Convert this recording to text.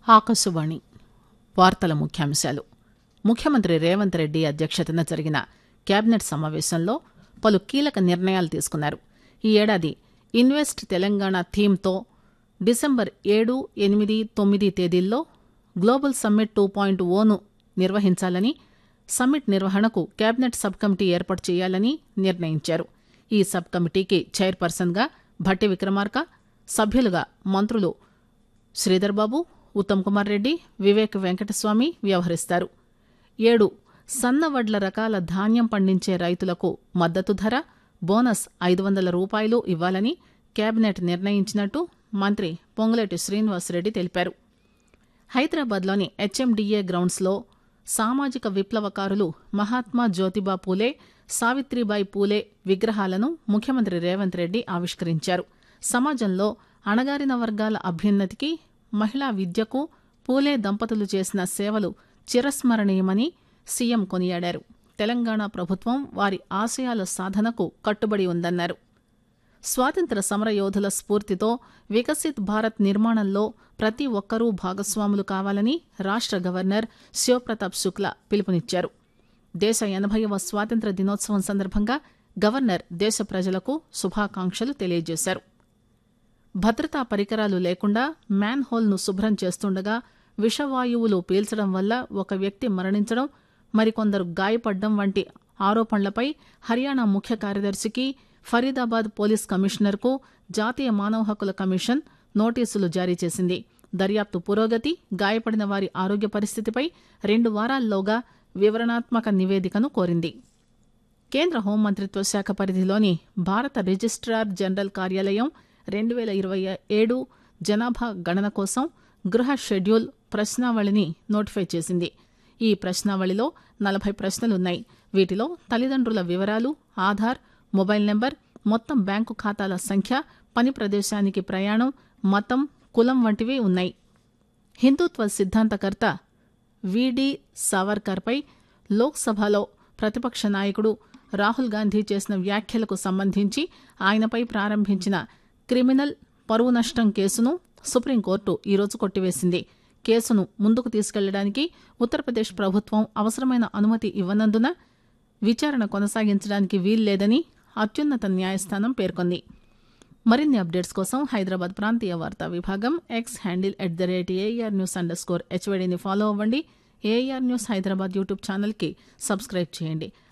ఆకాశవాణి వార్తల ముఖ్యాంశాలు ముఖ్యమంత్రి రేవంత్ రెడ్డి అధ్యక్షతన జరిగిన కేబినెట్ సమావేశంలో పలు కీలక నిర్ణయాలు తీసుకున్నారు ఈ ఏడాది ఇన్వెస్ట్ తెలంగాణ థీమ్తో డిసెంబర్ ఏడు ఎనిమిది తొమ్మిది తేదీల్లో global summit two point O నిర్వహించాలని సమ్మిట్ నిర్వహణకు కేబినెట్ సబ్ కమిటీ ఏర్పాటు చేయాలని నిర్ణయించారు ఈ సబ్ కమిటీకి చైర్పర్సన్గా భట్టి విక్రమార్క సభ్యులుగా మంత్రులు శ్రీధర్ బాబు ఉత్తమ్ కుమార్ రెడ్డి వివేక్ వెంకటస్వామి వ్యవహరిస్తారు ఏడు సన్న వడ్ల రకాల ధాన్యం పండించే రైతులకు మద్దతు ధర బోనస్ ఐదు వందల రూపాయలు ఇవ్వాలని కేబినెట్ నిర్ణయించినట్టు మంత్రి పొంగులేటి శ్రీనివాసరెడ్డి తెలిపారు హైదరాబాద్లోని హెచ్ఎండిఏ గ్రౌండ్స్లో సామాజిక విప్లవకారులు మహాత్మా జ్యోతిబా పూలే సావిత్రిబాయి పూలే విగ్రహాలను ముఖ్యమంత్రి రేవంత్ రెడ్డి ఆవిష్కరించారు సమాజంలో అణగారిన వర్గాల అభ్యున్నతికి మహిళా విద్యకు పూలే దంపతులు చేసిన సేవలు చిరస్మరణీయమని సీఎం కొనియాడారు తెలంగాణ ప్రభుత్వం వారి ఆశయాల సాధనకు కట్టుబడి ఉందన్నారు స్వాతంత్ర సమరయోధుల స్ఫూర్తితో వికసిత్ భారత్ నిర్మాణంలో ప్రతి ఒక్కరూ భాగస్వాములు కావాలని రాష్ట గవర్నర్ శివప్రతాప్ శుక్లా పిలుపునిచ్చారు దేశ ఎనభైవ స్వాతంత్ర దినోత్సవం సందర్భంగా గవర్నర్ దేశ ప్రజలకు శుభాకాంక్షలు తెలియజేశారు భద్రతా పరికరాలు లేకుండా మ్యాన్ హోల్ను శుభ్రం చేస్తుండగా విషవాయువులు పీల్చడం వల్ల ఒక వ్యక్తి మరణించడం మరికొందరు గాయపడడం వంటి ఆరోపణలపై హర్యానా ముఖ్య కార్యదర్శికి ఫరీదాబాద్ పోలీస్ కమిషనర్కు జాతీయ మానవ హక్కుల కమిషన్ నోటీసులు జారీ చేసింది దర్యాప్తు పురోగతి గాయపడిన వారి ఆరోగ్య పరిస్థితిపై రెండు వారాల్లోగా వివరణాత్మక నివేదికను కోరింది కేంద్ర హోంమంత్రిత్వ శాఖ పరిధిలోని భారత రిజిస్ట్రార్ జనరల్ కార్యాలయం రెండు వేల ఇరవై ఏడు జనాభా గణన కోసం గృహ షెడ్యూల్ ప్రశ్నావళిని నోటిఫై చేసింది ఈ ప్రశ్నావళిలో నలభై ప్రశ్నలున్నాయి వీటిలో తల్లిదండ్రుల వివరాలు ఆధార్ మొబైల్ నెంబర్ మొత్తం బ్యాంకు ఖాతాల సంఖ్య పని ప్రదేశానికి ప్రయాణం మతం కులం వంటివి ఉన్నాయి హిందుత్వ సిద్ధాంతకర్త విడి సావర్కర్పై లోక్సభలో ప్రతిపక్ష నాయకుడు రాహుల్ గాంధీ చేసిన వ్యాఖ్యలకు సంబంధించి ఆయనపై ప్రారంభించిన క్రిమినల్ పరువు నష్టం కేసును సుప్రీంకోర్టు ఈరోజు కొట్టివేసింది కేసును ముందుకు తీసుకెళ్లడానికి ఉత్తరప్రదేశ్ ప్రభుత్వం అవసరమైన అనుమతి ఇవ్వనందున విచారణ కొనసాగించడానికి వీల్లేదని అత్యున్నత న్యాయస్థానం పేర్కొంది మరిన్ని అప్డేట్స్ కోసం హైదరాబాద్ ప్రాంతీయ వార్తా విభాగం X handle at the rate AR news underscore హెచ్వైడీని ఫాలో అవ్వండి ఏఆర్ న్యూస్ హైదరాబాద్ యూట్యూబ్ ఛానల్కి సబ్స్క్రైబ్ చేయండి